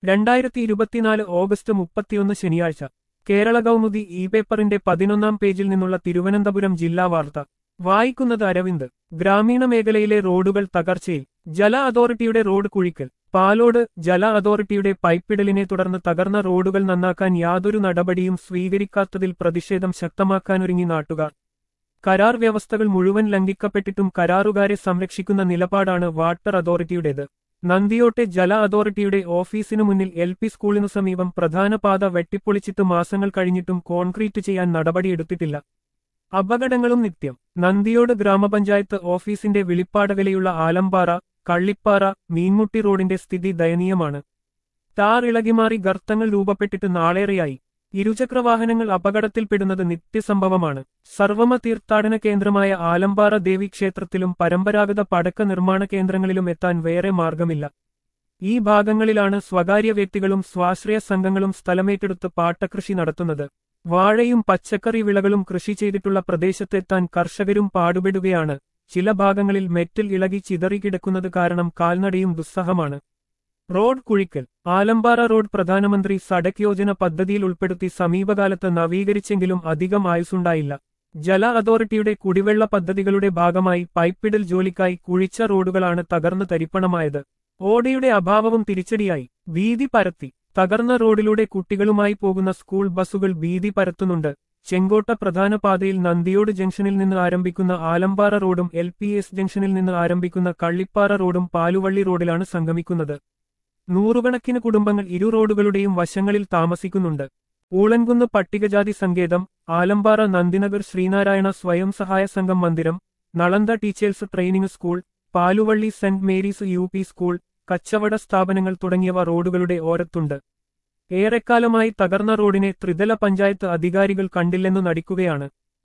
രണ്ടായിരത്തി ഇരുപത്തിനാല് ഓഗസ്റ്റ് മുപ്പത്തിയൊന്ന് ശനിയാഴ്ച കേരള കൗമുദി ഇ പേപ്പറിന്റെ പതിനൊന്നാം പേജിൽ നിന്നുള്ള തിരുവനന്തപുരം ജില്ലാ വാർത്ത വായിക്കുന്നത് അരവിന്ദ് ഗ്രാമീണ മേഖലയിലെ റോഡുകൾ തകർച്ചയിൽ ജല അതോറിറ്റിയുടെ റോഡ് കുഴിക്കൽ പാലോട് ജല അതോറിറ്റിയുടെ പൈപ്പിടലിനെ തുടർന്ന് തകർന്ന റോഡുകൾ നന്നാക്കാൻ യാതൊരു നടപടിയും സ്വീകരിക്കാത്തതിൽ പ്രതിഷേധം ശക്തമാക്കാനൊരുങ്ങി നാട്ടുകാർ കരാർ വ്യവസ്ഥകൾ മുഴുവൻ ലംഘിക്കപ്പെട്ടിട്ടും കരാറുകാരെ സംരക്ഷിക്കുന്ന നിലപാടാണ് വാട്ടർ അതോറിറ്റിയുടേത് നന്ദിയോട്ടെ ജല അതോറിറ്റിയുടെ ഓഫീസിനു മുന്നിൽ എൽ പി സ്കൂളിനു സമീപം പ്രധാന പാത വെട്ടിപ്പൊളിച്ചിട്ട് മാസങ്ങൾ കഴിഞ്ഞിട്ടും കോൺക്രീറ്റ് ചെയ്യാൻ നടപടിയെടുത്തിട്ടില്ല അപകടങ്ങളും നിത്യം നന്ദിയോട് ഗ്രാമപഞ്ചായത്ത് ഓഫീസിന്റെ വിളിപ്പാടകലയുള്ള ആലമ്പാറ കള്ളിപ്പാറ മീൻമുട്ടി റോഡിന്റെ സ്ഥിതി ദയനീയമാണ് ടാർ ഇളകിമാറി ഗർത്തങ്ങൾ രൂപപ്പെട്ടിട്ട് നാളേറെയായി ഇരുചക്രവാഹനങ്ങൾ അപകടത്തിൽപ്പെടുന്നത് നിത്യസംഭവമാണ് സർവമ തീർത്ഥാടന കേന്ദ്രമായ ആലമ്പാറ ദേവി ക്ഷേത്രത്തിലും പരമ്പരാഗത പടക്ക നിർമ്മാണ കേന്ദ്രങ്ങളിലും എത്താൻ വേറെ മാർഗമില്ല ഈ ഭാഗങ്ങളിലാണ് സ്വകാര്യ വ്യക്തികളും സ്വാശ്രയ സംഘങ്ങളും സ്ഥലമേറ്റെടുത്ത് പാട്ടകൃഷി നടത്തുന്നത് വാഴയും പച്ചക്കറി വിളകളും കൃഷി ചെയ്തിട്ടുള്ള പ്രദേശത്തെത്താൻ കർഷകരും പാടുപെടുകയാണ് ചില ഭാഗങ്ങളിൽ മെറ്റിൽ ഇളകി ചിതറിക്കിടക്കുന്നത് കാരണം കാൽനടയും ദുസ്സഹമാണ് റോഡ് കുഴിക്കൽ ആലമ്പാറ റോഡ് പ്രധാനമന്ത്രി സഡക് യോജന പദ്ധതിയിൽ ഉൾപ്പെടുത്തി സമീപകാലത്ത് നവീകരിച്ചെങ്കിലും അധികം ആയുസുണ്ടായില്ല ജല അതോറിറ്റിയുടെ കുടിവെള്ള പദ്ധതികളുടെ ഭാഗമായി പൈപ്പിടൽ ജോലിക്കായി കുഴിച്ച റോഡുകളാണ് തകർന്ന് തരിപ്പണമായത് ഓടയുടെ അഭാവവും തിരിച്ചടിയായി വീതി പരത്തി തകർന്ന റോഡിലൂടെ കുട്ടികളുമായി പോകുന്ന സ്കൂൾ ബസ്സുകൾ വീതി പരത്തുന്നുണ്ട് ചെങ്കോട്ട പ്രധാന പാതയിൽ നന്ദിയോട് ജംഗ്ഷനിൽ നിന്ന് ആരംഭിക്കുന്ന ആലമ്പാറ റോഡും എൽ പി എസ് ജംഗ്ഷനിൽ നിന്ന് ആരംഭിക്കുന്ന കള്ളിപ്പാറ റോഡും പാലുവള്ളി റോഡിലാണ് സംഗമിക്കുന്നത് നൂറുകണക്കിന് കുടുംബങ്ങൾ ഇരു റോഡുകളുടെയും വശങ്ങളിൽ താമസിക്കുന്നുണ്ട് ഊളൻകുന്ന് പട്ടികജാതി സങ്കേതം ആലമ്പാറ നന്ദിനഗർ ശ്രീനാരായണ സ്വയം സഹായ സംഘം മന്ദിരം Nalanda teachers training school Paluvally saint Mary's U P school കച്ചവട സ്ഥാപനങ്ങൾ തുടങ്ങിയവ റോഡുകളുടെ ഓരത്തുണ്ട് ഏറെക്കാലമായി തകർന്ന റോഡിനെ ത്രിതല പഞ്ചായത്ത് അധികാരികൾ കണ്ടില്ലെന്നു നടിക്കുകയാണ്